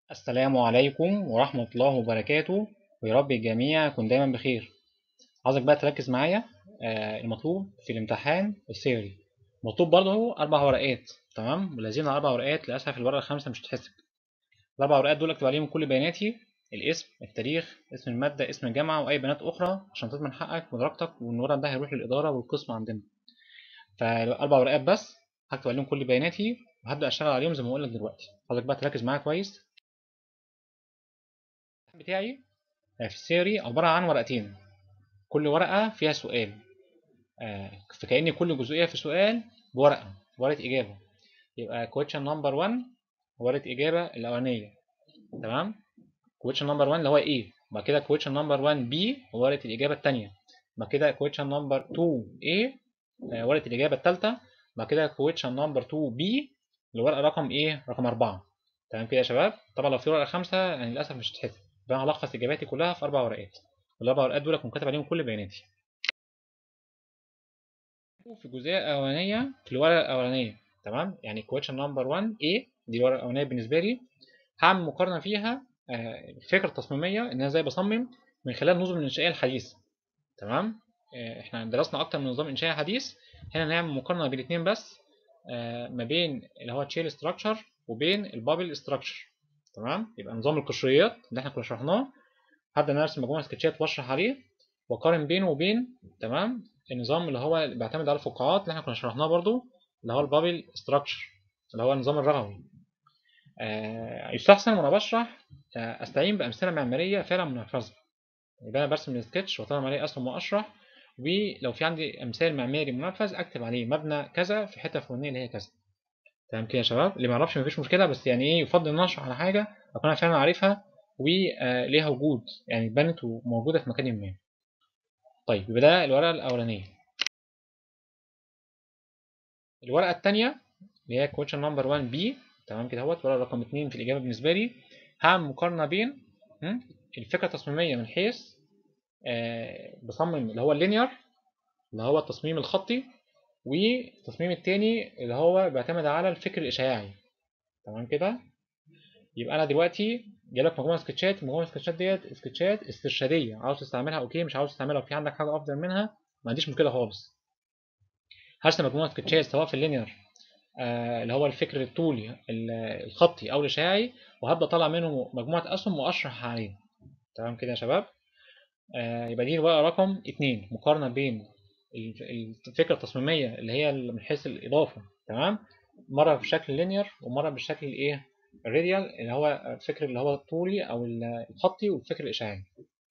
السلام عليكم ورحمة الله وبركاته ويا رب الجميع يكون دايما بخير عاوزك بقى تركز معايا آه، المطلوب في الامتحان الثيوري مطلوب برضه هو أربع ورقات تمام ولازم أربع ورقات للأسف الورقة الخامسة مش هتتحسب الأربع ورقات دول أكتب عليهم كل بياناتي الاسم التاريخ اسم المادة اسم الجامعة وأي بيانات أخرى عشان تضمن حقك ودرجتك وإن الورق ده هيروح للإدارة والقسم عندنا فأربع ورقات بس هكتب عليهم كل بياناتي وهبدأ أشتغل عليهم زي ما بقول لك دلوقتي عاوزك بقى تركز معايا كويس بتاعي في الثيوري عبارة عن ورقتين كل ورقة فيها سؤال آه، فكأن كل جزئية في سؤال بورقة ورقة إجابة يبقى question number 1 ورقة إجابة الأولانية تمام question number 1 اللي هو إيه بعد كده question number 1 B ورقة الإجابة التانية بعد كده question number 2 A آه، ورقة الإجابة التالتة بعد كده question number 2 B الورقة رقم إيه رقم أربعة تمام كده يا شباب طبعا لو في ورقة خمسة يعني للأسف مش هتتحسب فأنا هلخص إجاباتي كلها في أربع ورقات والأربع ورقات دول أكون كاتب عليهم كل بياناتي في الجزئية الأولانية في الورقة الأولانية تمام يعني question number 1 A دي الورقة الأولانية بالنسبة لي هعمل مقارنة فيها آه، الفكرة التصميمية إن أنا إزاي بصمم من خلال النظم الإنشائية الحديثة تمام آه، إحنا درسنا أكتر من نظام إنشائي حديث هنا نعمل مقارنة بين الاتنين بس آه، ما بين اللي هو تشيل ستراكشر وبين البابل ستراكشر تمام يبقى نظام القشريات اللي احنا كنا شرحناه هبدا ان ارسم مجموعه سكتشات واشرح عليه واقارن بينه وبين تمام النظام اللي هو بيعتمد على الفقاعات اللي احنا كنا شرحناه برضو اللي هو البابل ستراكشر اللي هو النظام الرغوي آه يستحسن وانا بشرح آه استعين بامثله معماريه فعلا منفذه يبقى انا برسم السكتش واطلع عليه اسهم واشرح ولو في عندي امثال معماري منفذ اكتب عليه مبنى كذا في حته فلانيه اللي هي كذا تمام كده يا شباب اللي ما يعرفش مفيش مشكله بس يعني ايه يفضل ان اشرح على حاجه اكون انا فعلا عارفها وليها وجود يعني بنت وموجوده في مكان ما طيب يبقى ده الورقه الاولانيه الورقه الثانيه اللي هي question number 1 b تمام كده اهوت ورقه رقم 2 في الاجابه بالنسبه لي هعمل مقارنه بين م? الفكره التصميميه من حيث آه بصمم اللي هو اللينير اللي هو التصميم الخطي والتصميم التاني اللي هو بيعتمد على الفكر الإشعاعي تمام كده يبقى أنا دلوقتي جايلك مجموعة سكتشات مجموعة سكتشات ديت سكتشات استرشادية عاوز تستعملها أوكي مش عاوز تستعملها وفي عندك حاجة أفضل منها ما عنديش مشكلة خالص هرسم مجموعة سكتشات سواء في اللينير آه اللي هو الفكر الطولي الخطي أو الإشعاعي وهبدأ أطلع منه مجموعة أسهم وأشرح عليه تمام كده يا شباب آه يبقى دي الورقة رقم اتنين مقارنة بين الفكره التصميميه اللي هي من حيث الاضافه تمام مره بشكل لينير ومره بالشكل الايه الراديال اللي هو الفكر اللي هو الطولي او الخطي والفكر الاشعاعي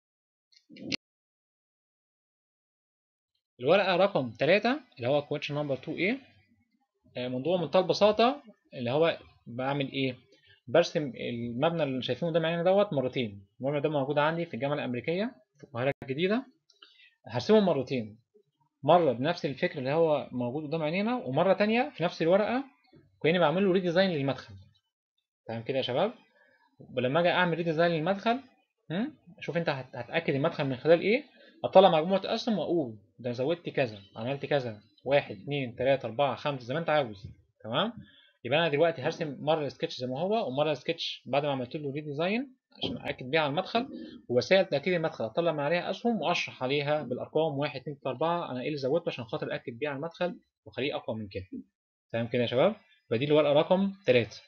الورقه رقم 3 اللي هو question number 2A موضوع منتهى البساطه اللي هو بعمل ايه برسم المبنى اللي شايفينه قدام عينينا دوت مرتين المبنى ده موجود عندي في الجامعه الامريكيه في القاهره الجديده هرسمه مرتين مرة بنفس الفكر اللي هو موجود قدام عينينا ومرة تانية في نفس الورقة كأني بعمل له ريديزاين للمدخل تمام كده يا شباب ولما اجي اعمل ريديزاين للمدخل شوف انت هتاكد المدخل من خلال ايه اطلع مجموعه اسهم واقول ده زودت كذا عملت كذا واحد اتنين تلاته اربعه خمسه زي ما انت عاوز تمام يبقى انا دلوقتي هرسم مره السكتش زي ما هو ومره السكتش بعد ما عملت له ريديزاين عشان اكد بيها على المدخل ووسائل تاكيد المدخل اطلع من عليها اسهم واشرح عليها بالارقام 1 2 3 4 انا ايه اللي زودته عشان خاطر اكد بيها على المدخل واخليه اقوى من كده تمام كده يا شباب يبقى دي الورقه رقم 3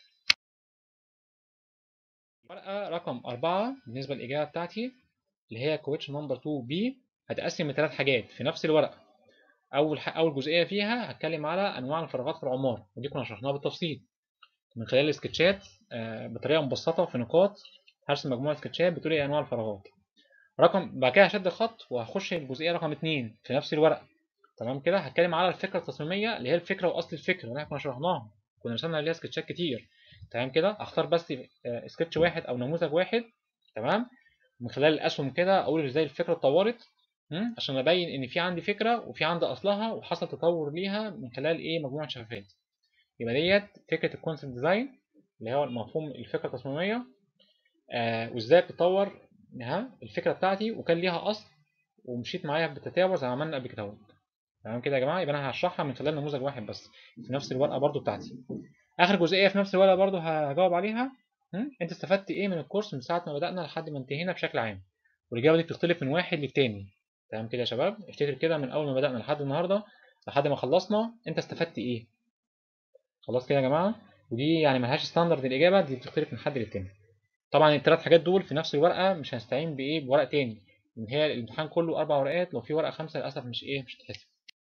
الورقه رقم 4 بالنسبه للاجابه بتاعتي اللي هي question number 2 b هتقسم لثلاث حاجات في نفس الورقه اول اول جزئيه فيها هتكلم على انواع الفراغات في العماره ودي كنا شرحناها بالتفصيل من خلال السكتشات بطريقه مبسطه في نقاط هرسم مجموعه سكتشات بتقول ايه انواع الفراغات رقم بعد كده هشد الخط وهخش الجزئيه رقم 2 في نفس الورقه تمام كده هتكلم على الفكره التصميميه اللي هي الفكره واصل الفكره اللي احنا كنا شرحناها كنا رسمنا عليها سكتشات كتير تمام كده اختار بس سكتش واحد او نموذج واحد تمام من خلال الاسهم كده اقول ازاي الفكره اتطورت عشان ابين ان في عندي فكره وفي عندي اصلها وحصل تطور ليها من خلال ايه مجموعه شفافات يبقى ديت فكره الكونسبت ديزاين اللي هو مفهوم الفكره التصميميه آه وازاي بتطور ها الفكره بتاعتي وكان ليها اصل ومشيت معايا بالتتابع زي ما عملنا قبل كده تمام كده يا جماعه يبقى انا هشرحها من خلال نموذج واحد بس في نفس الورقه برضو بتاعتي اخر جزئيه في نفس الورقه برضو هجاوب عليها هم؟ انت استفدت ايه من الكورس من ساعه ما بدانا لحد ما انتهينا بشكل عام والاجابه دي بتختلف من واحد للتاني تمام كده يا شباب افتكر كده من اول ما بدانا لحد النهارده لحد ما خلصنا انت استفدت ايه خلاص كده يا جماعه ودي يعني ملهاش ستاندرد الاجابه دي بتختلف من حد للتاني طبعا الثلاث حاجات دول في نفس الورقه مش هنستعين بايه بورق تاني ان هي الامتحان كله اربع ورقات لو في ورقه خمسه للاسف مش ايه مش هتتحسب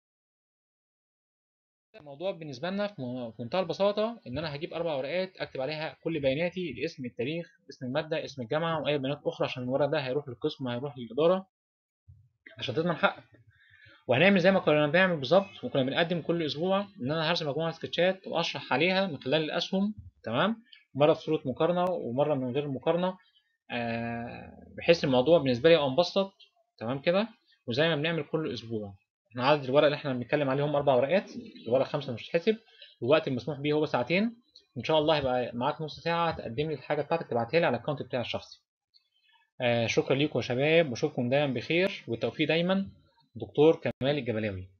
الموضوع بالنسبه لنا في منتهى البساطه ان انا هجيب اربع ورقات اكتب عليها كل بياناتي الاسم التاريخ اسم الماده اسم الجامعه واي بيانات اخرى عشان الورق ده هيروح للقسم وهيروح للاداره عشان تضمن حقك وهنعمل زي ما كنا بنعمل بالظبط وكنا بنقدم كل اسبوع ان انا هرسم مجموعه سكتشات واشرح عليها من خلال الاسهم تمام مره في صوره مقارنه ومره من غير مقارنه آه بحيث الموضوع بالنسبه لي مبسط تمام كده وزي ما بنعمل كل اسبوع احنا عدد الورق اللي احنا بنتكلم عليه هم اربع ورقات الورق خمسه مش هتحسب والوقت المسموح بيه هو ساعتين ان شاء الله هيبقى معاك نص ساعه تقدم لي الحاجه بتاعتك تبعتها لي على الاكونت بتاعي الشخصي آه شكرا ليكم يا شباب واشوفكم دايما بخير والتوفيق دايما دكتور كمال الجبلاوي